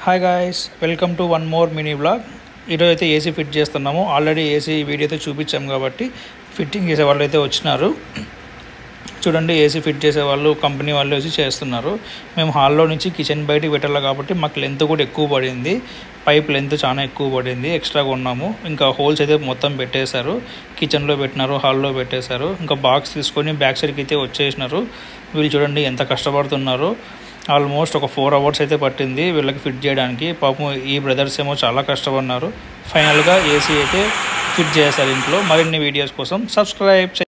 hi guys welcome to one more mini blog ఈరోజు అయితే AC fit చేస్తున్నాము already AC video అయితే చూపించాము కాబట్టి ఫిట్టింగ్ చేసే వాళ్ళు అయితే వచ్చినారు చూడండి ఏసీ ఫిట్ చేసే వాళ్ళు కంపెనీ వాళ్ళు వచ్చి చేస్తున్నారు మేము హాల్లో నుంచి కిచెన్ బయటికి పెట్టాలి కాబట్టి మాకు లెంత్ కూడా ఎక్కువ పడింది పైప్ లెంత్ చాలా ఎక్కువ పడింది ఎక్స్ట్రాగా ఉన్నాము ఇంకా హోల్స్ అయితే మొత్తం పెట్టేశారు కిచెన్లో పెట్టినారు హాల్లో పెట్టేశారు ఇంకా బాక్స్ తీసుకొని బ్యాక్ సైడ్కి అయితే వచ్చేసినారు వీళ్ళు చూడండి ఎంత కష్టపడుతున్నారో ఆల్మోస్ట్ ఒక ఫోర్ అవర్స్ అయితే పట్టింది వీళ్ళకి ఫిట్ చేయడానికి పాపం ఈ బ్రదర్స్ ఏమో చాలా కష్టపడినారు ఫైనల్గా ఏసీ అయితే ఫిట్ చేశారు ఇంట్లో మరిన్ని వీడియోస్ కోసం సబ్స్క్రైబ్